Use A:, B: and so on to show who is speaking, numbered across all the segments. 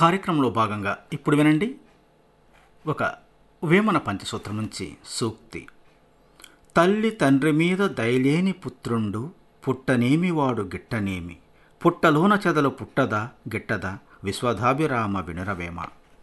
A: కార్యక్రమంలో భాగంగా ఇప్పుడు వినండి ఒక వేమన పంచసూత్రం నుంచి సూక్తి తల్లి తండ్రి మీద దయలేని పుత్రుండు పుట్టనేమి వాడు గిట్టనేమి పుట్టలోన చెదలు పుట్టదా గిట్టదా విశ్వధాభిరామ వినురవేమ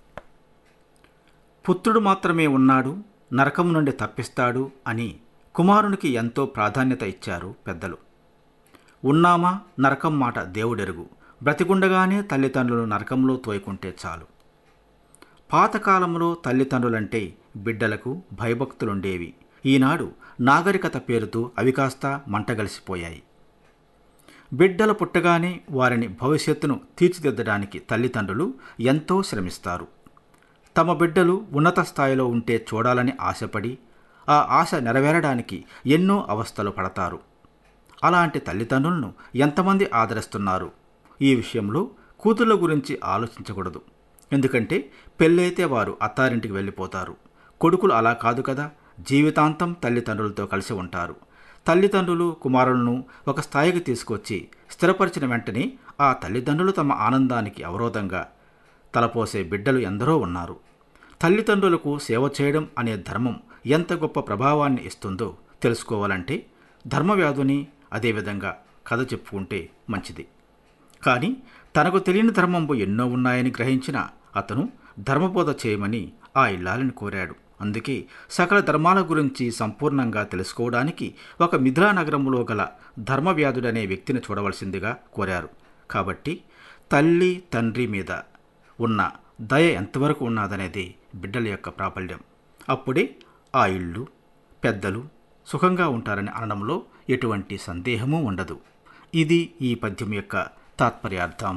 A: పుత్రుడు మాత్రమే ఉన్నాడు నరకం నుండి తప్పిస్తాడు అని కుమారునికి ఎంతో ప్రాధాన్యత ఇచ్చారు పెద్దలు ఉన్నామా నరకం మాట దేవుడెరుగు బ్రతికుండగానే తల్లిదండ్రులు నరకంలో తోయకుంటే చాలు పాతకాలంలో తల్లిదండ్రులంటే బిడ్డలకు భయభక్తులుండేవి ఈనాడు నాగరికత పేరుతో అవి కాస్త మంటగలిసిపోయాయి బిడ్డలు పుట్టగానే వారిని భవిష్యత్తును తీర్చిదిద్దడానికి తల్లిదండ్రులు ఎంతో శ్రమిస్తారు తమ బిడ్డలు ఉన్నత స్థాయిలో ఉంటే చూడాలని ఆశపడి ఆ ఆశ నెరవేరడానికి ఎన్నో అవస్థలు పడతారు అలాంటి తల్లిదండ్రులను ఎంతమంది ఆదరిస్తున్నారు ఈ విషయంలో కూతుళ్ళ గురించి ఆలోచించకూడదు ఎందుకంటే పెళ్ళైతే వారు అత్తారింటికి వెళ్ళిపోతారు కొడుకులు అలా కాదు కదా జీవితాంతం తల్లిదండ్రులతో కలిసి ఉంటారు తల్లిదండ్రులు కుమారులను ఒక స్థాయికి తీసుకొచ్చి స్థిరపరిచిన వెంటనే ఆ తల్లిదండ్రులు తమ ఆనందానికి అవరోధంగా తలపోసే బిడ్డలు ఎందరో ఉన్నారు తల్లిదండ్రులకు సేవ చేయడం అనే ధర్మం ఎంత గొప్ప ప్రభావాన్ని ఇస్తుందో తెలుసుకోవాలంటే ధర్మవ్యాధుని అదేవిధంగా కథ చెప్పుకుంటే మంచిది కానీ తనకు తెలియని ధర్మంబు ఎన్నో ఉన్నాయని గ్రహించిన అతను ధర్మబోధ చేయమని ఆ ఇల్లాలని కోరాడు అందుకే సకల ధర్మాల గురించి సంపూర్ణంగా తెలుసుకోవడానికి ఒక మిథిలా నగరంలో గల ధర్మవ్యాధుడనే వ్యక్తిని చూడవలసిందిగా కోరారు కాబట్టి తల్లి తండ్రి మీద ఉన్న దయ ఎంతవరకు ఉన్నదనేది బిడ్డల యొక్క ప్రాబల్యం అప్పుడే ఆ ఇల్లు పెద్దలు సుఖంగా ఉంటారని అనడంలో ఎటువంటి సందేహమూ ఉండదు ఇది ఈ పద్యం యొక్క తాత్పర్యార్థం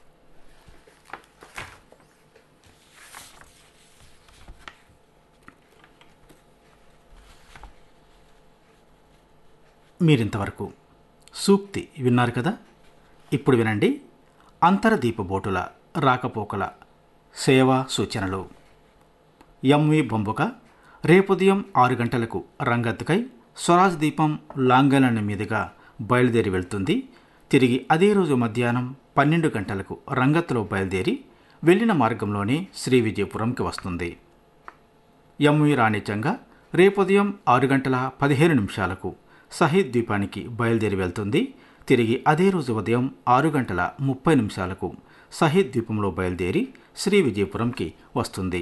A: మీరింతవరకు సూక్తి విన్నారు కదా ఇప్పుడు వినండి అంతరదీపబోటుల రాకపోకల సేవా సూచనలు ఎంవి బొంబుక రేపుదయం ఆరు గంటలకు రంగత్తుకై స్వరాజ్ దీపం లాంగలన్న మీదుగా బయలుదేరి వెళ్తుంది తిరిగి అదే రోజు మధ్యాహ్నం పన్నెండు గంటలకు రంగత్తులో బయలుదేరి వెళ్ళిన మార్గంలోనే శ్రీ విజయపురంకి వస్తుంది ఎంవి రాణిత్యంగా రేపుదయం ఆరు గంటల పదిహేను నిమిషాలకు సహీద్ ద్వీపానికి బయలుదేరి వెళ్తుంది తిరిగి అదే రోజు ఉదయం ఆరు గంటల ముప్పై నిమిషాలకు సహీద్ ద్వీపంలో బయలుదేరి శ్రీ విజయపురంకి వస్తుంది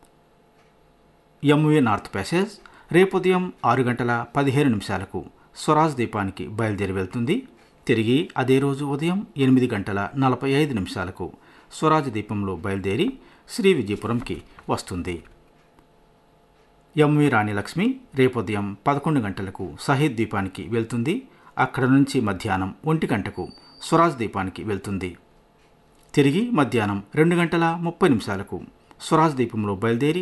A: ఎంవి నార్త్ ప్యాసేజ్ రేపు ఉదయం ఆరు గంటల పదిహేను నిమిషాలకు స్వరాజ్ ద్వీపానికి బయలుదేరి వెళ్తుంది తిరిగి అదే రోజు ఉదయం ఎనిమిది గంటల నలభై ఐదు నిమిషాలకు స్వరాజ్ ద్వీపంలో బయలుదేరి శ్రీ విజయపురంకి వస్తుంది ఎంవి రాణి లక్ష్మి రేపు ఉదయం పదకొండు గంటలకు సహీద్ ద్వీపానికి వెళ్తుంది అక్కడ నుంచి మధ్యాహ్నం ఒంటి గంటకు స్వరాజ్ ద్వీపానికి వెళ్తుంది తిరిగి మధ్యాహ్నం రెండు గంటల ముప్పై నిమిషాలకు స్వరాజ్ ద్వీపంలో బయలుదేరి